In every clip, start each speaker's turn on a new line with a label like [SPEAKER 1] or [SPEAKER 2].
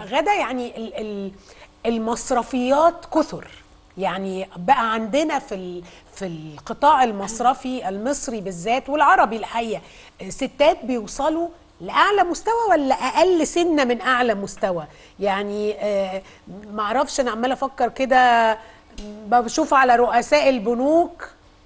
[SPEAKER 1] غدا يعني ال- ال- المصرفيات كثر يعني بقى عندنا في ال- في القطاع المصرفي المصري بالذات والعربي الحقيقه ستات بيوصلوا لاعلى مستوى ولا اقل سنه من اعلى مستوى يعني آه، معرفش انا عماله افكر كده بشوف على رؤساء البنوك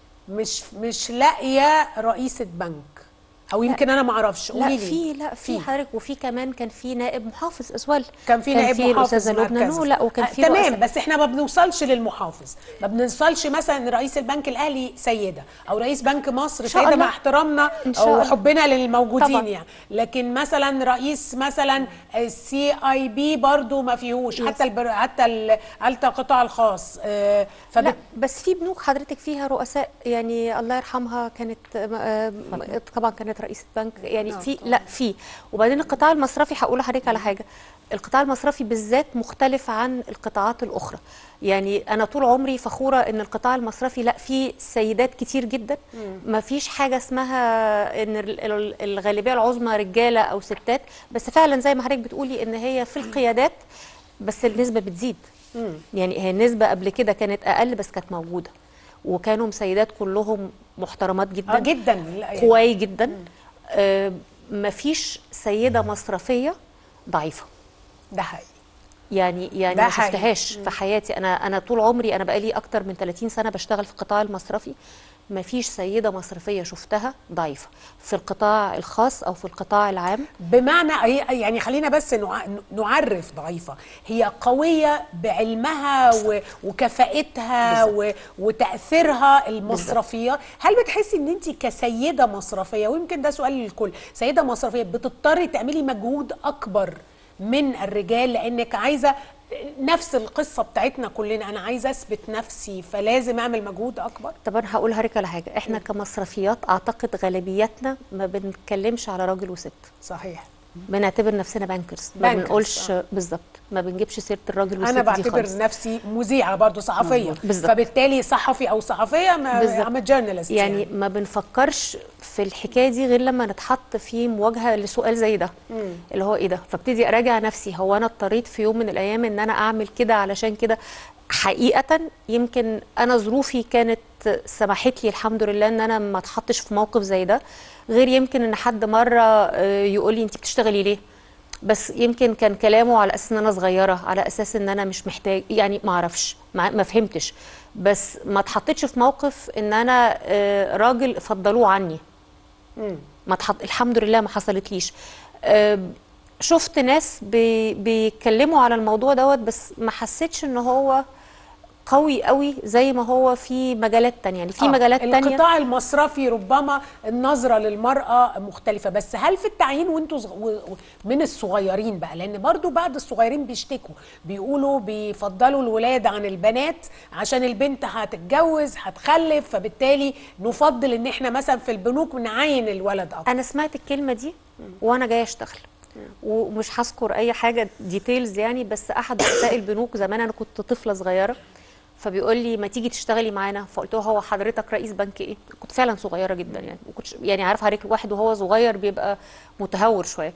[SPEAKER 1] مش مش لاقيه رئيسه بنك او يمكن انا ما اعرفش
[SPEAKER 2] لا
[SPEAKER 1] قولي
[SPEAKER 2] في لا في حضرتك وفي كمان كان في نائب محافظ اسوال
[SPEAKER 1] كان في نائب محافظ
[SPEAKER 2] الاستاذه لبنى
[SPEAKER 1] مركزي.
[SPEAKER 2] نو لا وكان
[SPEAKER 1] آه،
[SPEAKER 2] في
[SPEAKER 1] تمام
[SPEAKER 2] رؤساء.
[SPEAKER 1] بس احنا ما بنوصلش للمحافظ ما بنوصلش مثلا ان رئيس البنك الاهلي سيده او رئيس بنك مصر
[SPEAKER 2] شاء
[SPEAKER 1] سيده
[SPEAKER 2] الله.
[SPEAKER 1] مع احترامنا
[SPEAKER 2] إن شاء
[SPEAKER 1] او
[SPEAKER 2] الله.
[SPEAKER 1] حبنا للموجودين
[SPEAKER 2] طبعاً.
[SPEAKER 1] يعني لكن مثلا رئيس مثلا السي اي بي برضو ما فيهوش
[SPEAKER 2] Yes.
[SPEAKER 1] حتى البر... حتى ال... حتى القطاع الخاص آه، فبت...
[SPEAKER 2] لا بس في بنوك حضرتك فيها رؤساء يعني الله يرحمها كانت آه، آه، طبعا كانت رئيسة بنك يعني في لا في وبعدين القطاع المصرفي هقول لحضرتك على حاجه القطاع المصرفي بالذات مختلف عن القطاعات الاخرى يعني انا طول عمري فخوره ان القطاع المصرفي لا فيه سيدات كتير جدا ما فيش حاجه اسمها ان ال- ال- الغالبيه العظمى رجاله او ستات بس فعلا زي ما حضرتك بتقولي ان هي في القيادات بس النسبه بتزيد يعني هي النسبه قبل كده كانت اقل بس كانت موجوده وكانوا مسيدات كلهم محترمات جدا
[SPEAKER 1] اه جدا لا يعني
[SPEAKER 2] قواي جدا آه مفيش سيده مصرفيه ضعيفه
[SPEAKER 1] ده حقيقي
[SPEAKER 2] يعني يعني
[SPEAKER 1] ده
[SPEAKER 2] ما
[SPEAKER 1] حقيقي.
[SPEAKER 2] شفتهاش في حياتي انا انا طول عمري انا بقالي اكتر من 30 سنه بشتغل في القطاع المصرفي ما فيش سيده مصرفيه شفتها ضعيفه في القطاع الخاص او في القطاع العام
[SPEAKER 1] بمعنى هي- يعني خلينا بس نع- نعرف ضعيفة هي قوية بعلمها و- وكفاءتها و- وتأثيرها المصرفية هل بتحسي ان انت كسيدة مصرفية ويمكن ده سؤال للكل سيدة مصرفية بتضطري تعملي مجهود أكبر من الرجال لأنك عايزة نفس القصة بتاعتنا كلنا أنا عايزة أثبت نفسي فلازم أعمل مجهود أكبر
[SPEAKER 2] طب انا هقول لحضرتك على حاجه احنا كمصرفيات اعتقد غالبيتنا ما بنتكلمش على راجل وست
[SPEAKER 1] صحيح
[SPEAKER 2] بنعتبر نفسنا بانكرز ما
[SPEAKER 1] Bankers،
[SPEAKER 2] بنقولش
[SPEAKER 1] آه.
[SPEAKER 2] بالظبط ما بنجيبش سيره الراجل والست
[SPEAKER 1] انا
[SPEAKER 2] دي
[SPEAKER 1] بعتبر
[SPEAKER 2] خالص
[SPEAKER 1] نفسي مذيعه برضو صحفيه
[SPEAKER 2] بالظبط.
[SPEAKER 1] فبالتالي صحفي او صحفيه ما
[SPEAKER 2] بالظبط.
[SPEAKER 1] ام جورنالست
[SPEAKER 2] يعني, يعني ما بنفكرش في الحكايه دي غير لما نتحط في مواجهه لسؤال زي ده اللي هو ايه ده فابتدي اراجع نفسي هو انا اضطريت في يوم من الايام ان انا اعمل كده علشان كده حقيقه يمكن انا ظروفي كانت سمحت لي الحمد لله ان انا ما اتحطش في موقف زي ده غير يمكن ان حد مره آه، يقول لي انت بتشتغلي ليه بس يمكن كان كلامه على اساس ان انا صغيره على اساس ان انا مش محتاج يعني ما اعرفش ما ما فهمتش بس ما اتحطيتش في موقف ان انا آه، راجل فضلوه عني ما اتحط الحمد لله ما حصلتليش آه، شفت ناس بي... بيتكلموا على الموضوع دوت بس ما حسيتش ان هو قوي قوي زي ما هو في مجالات تانية يعني في
[SPEAKER 1] آه،
[SPEAKER 2] مجالات تانية
[SPEAKER 1] القطاع المصرفي ربما النظره للمراه مختلفه بس هل في التعيين وانتوا صغ... و... و- من الصغيرين بقى لان برضو بعض الصغيرين بيشتكوا بيقولوا بيفضلوا الولاد عن البنات عشان البنت هتتجوز هتخلف فبالتالي نفضل ان احنا مثلا في البنوك نعين الولد اكتر
[SPEAKER 2] انا سمعت الكلمه دي وانا جايه اشتغل ومش هذكر اي حاجه ديتيلز يعني بس احد رؤساء البنوك زمان انا كنت طفله صغيره فبيقول لي ما تيجي تشتغلي معانا فقلت له هو حضرتك رئيس بنك ايه كنت فعلا صغيره جدا يعني وكنت يعني عارف حضرتك الواحد وهو صغير بيبقى متهور شويه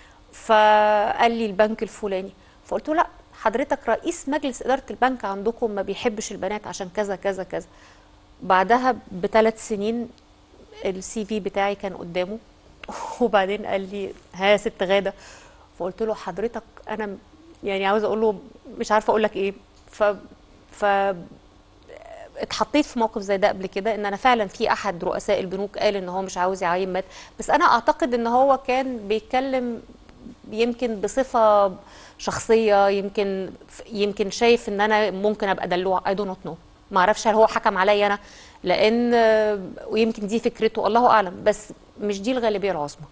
[SPEAKER 2] فقال لي البنك الفلاني فقلت له لا حضرتك رئيس مجلس اداره البنك عندكم ما بيحبش البنات عشان كذا كذا كذا بعدها بثلاث سنين السي في بتاعي كان قدامه وبعدين قال لي ها يا ست غاده فقلت له حضرتك انا م- يعني عاوزه اقول له مش عارفه اقول لك ايه ف ف اتحطيت في موقف زي ده قبل كده ان انا فعلا في احد رؤساء البنوك قال ان هو مش عاوز يعين مات بس انا اعتقد ان هو كان بيتكلم يمكن بصفه شخصيه يمكن يمكن شايف ان انا ممكن ابقى دلوع اي دونت نو ما اعرفش هل هو حكم عليا انا لان ويمكن دي فكرته الله اعلم بس مش دي الغالبيه العظمى